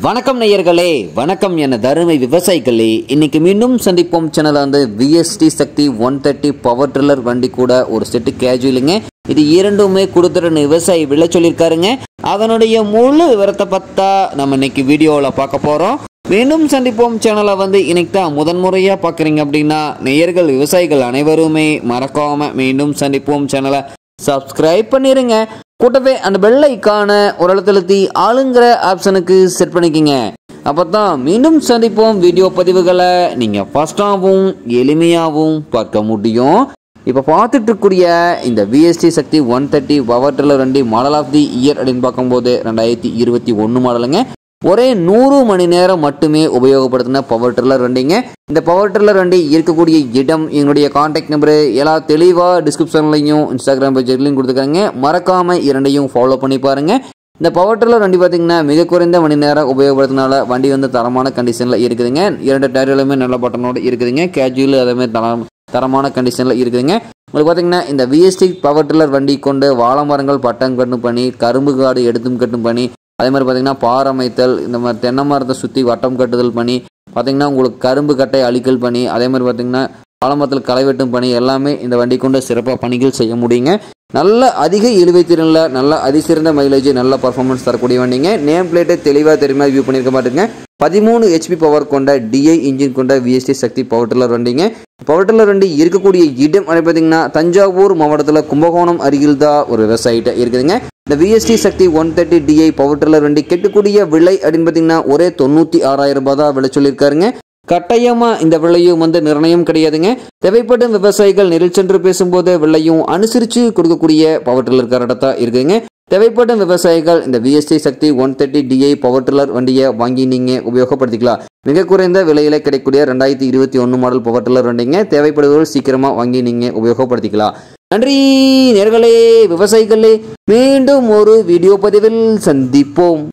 வணக்கம் நேயர்களே வணக்கம் என தருமை விவசாயிகளே இன்னைக்கு மீண்டும் சந்திப்போம் சேனல் வந்து VST Shakti one thirty power tiller வண்டி கூட ஒரு செட்டு கேஜுவலுங்க இது இரண்டுமே கொடுத்துருன்னு விவசாயி விலை சொல்லியிருக்காருங்க அதனுடைய முழு விவரத்தை பார்த்தா நம்ம இன்னைக்கு வீடியோவில் பார்க்க போகிறோம் மீண்டும் சந்திப்போம் சேனலை வந்து இன்னைக்கு தான் முதன்முறையாக பார்க்குறீங்க அப்படின்னா நேயர்கள் விவசாயிகள் அனைவருமே மறக்காம மீண்டும் சந்திப்போம் சேனலை சப்ஸ்கிரைப் பண்ணிருங்க கூட்டவே அந்த பெல் ஐக்கான ஒரு அழுத்தழுத்தி ஆளுங்கிற ஆப்ஷனுக்கு செட் பண்ணிக்கிங்க அப்போ தான் மீண்டும் சந்திப்போம் வீடியோ பதிவுகளை நீங்கள் ஃபஸ்ட்டாகவும் எளிமையாகவும் பார்க்க முடியும் இப்போ பார்த்துட்டு இருக்கக்கூடிய இந்த VST Shakti one thirty power tiller வண்டி மாடல் ஆஃப் தி இயர் அப்படின்னு பார்க்கும்போது ரெண்டாயிரத்தி இருபத்தி ஒன்று மாடலுங்க ஒரே நூறு மணி நேரம் மட்டுமே உபயோகப்படுத்தின பவர் ட்ரில்லர் வண்டிங்க இந்த பவர் ட்ரில்லர் வண்டி இருக்கக்கூடிய இடம் எங்களுடைய காண்டாக்ட் நம்பரு எல்லாம் தெளிவாக டிஸ்கிரிப்ஷன்லையும் இன்ஸ்டாகிராம் பேஜ்லையும் கொடுத்துருக்காங்க மறக்காம இரண்டையும் ஃபாலோ பண்ணி பாருங்க இந்த பவர் ட்ரில்லர் வண்டி பார்த்தீங்கன்னா மிக குறைந்த மணி நேரம் உபயோகப்படுத்தினால வண்டி வந்து தரமான கண்டிஷனில் இருக்குதுங்க இரண்டு டயர்களுமே நல்ல பட்டனோட இருக்குதுங்க கேஜுவல் அதேமாதிரி தரம் தரமான கண்டிஷனில் இருக்குதுங்க உங்களுக்கு பார்த்தீங்கன்னா இந்த விஎஸ்டி பவர் டில்லர் வண்டி கொண்டு வாழை மரங்கள் பட்டம் கட்டும் பண்ணி கரும்பு காடு எடுத்தும் கட்டும் பண்ணி அதே மாதிரி பார்த்தீங்கன்னா பாரமைத்தல் இந்த மாதிரி தென்னை மரத்தை சுற்றி வட்டம் கட்டுதல் பண்ணி பார்த்தீங்கன்னா உங்களுக்கு கரும்பு கட்டை அழிக்கல் பண்ணி அதே மாதிரி பார்த்தீங்கன்னா ஆலமரத்தில் களை வெட்டும் பணி எல்லாமே இந்த வண்டி கொண்டு சிறப்பாக பணிகள் செய்ய முடியுங்க நல்ல அதிக இழுவை திறனில் நல்ல அதிசிறந்த மைலேஜ் நல்ல பர்ஃபார்மன்ஸ் தரக்கூடிய வண்டிங்க நேம் பிளேட்டை தெளிவாக தெரியுமா வியூ பண்ணியிருக்க மாட்டேங்க பதிமூணு ஹெச்பி பவர் கொண்ட டிஐ இன்ஜின் கொண்ட விஎஸ்டி சக்தி பவர் டில்லர் வண்டிங்க பவர் டில்லர் வண்டி இருக்கக்கூடிய இடம் அப்படி பார்த்தீங்கன்னா தஞ்சாவூர் மாவட்டத்தில் கும்பகோணம் அருகில் தான் ஒரு விவசாயிட்ட இருக்குதுங்க இந்த VST Shakti one thirty DI power tiller வண்டி கெட்டக்கூடிய விலை அப்படின்னு பார்த்தீங்கன்னா ஒரே தொண்ணூற்றி ஆறாயிரம் ரூபாய் தான் விலை சொல்லியிருக்காருங்க கட்டாயமா இந்த விலையும் வந்து நிர்ணயம் கிடையாதுங்க தேவைப்படும் விவசாயிகள் நேரில் சென்று பேசும்போது விலையும் அனுசரித்து கொடுக்கக்கூடிய பவர் டில்லர் கரெக்டாக இருக்குதுங்க தேவைப்படும் விவசாயிகள் இந்த VST Shakti one thirty DI power tiller வண்டியை வாங்கி நீங்கள் உபயோகப்படுத்திக்கலாம் மிக குறைந்த விலையில கிடைக்கக்கூடிய ரெண்டாயிரத்தி இருபத்தி ஒன்று மாடல் பவர் டில்லர் வண்டிங்க தேவைப்படுபவர்கள் சீக்கிரமாக வாங்கி நீங்கள் உபயோகப்படுத்திக்கலாம் நன்றி நேர்களே விவசாயிகளே மீண்டும் ஒரு வீடியோ பதிவில் சந்திப்போம்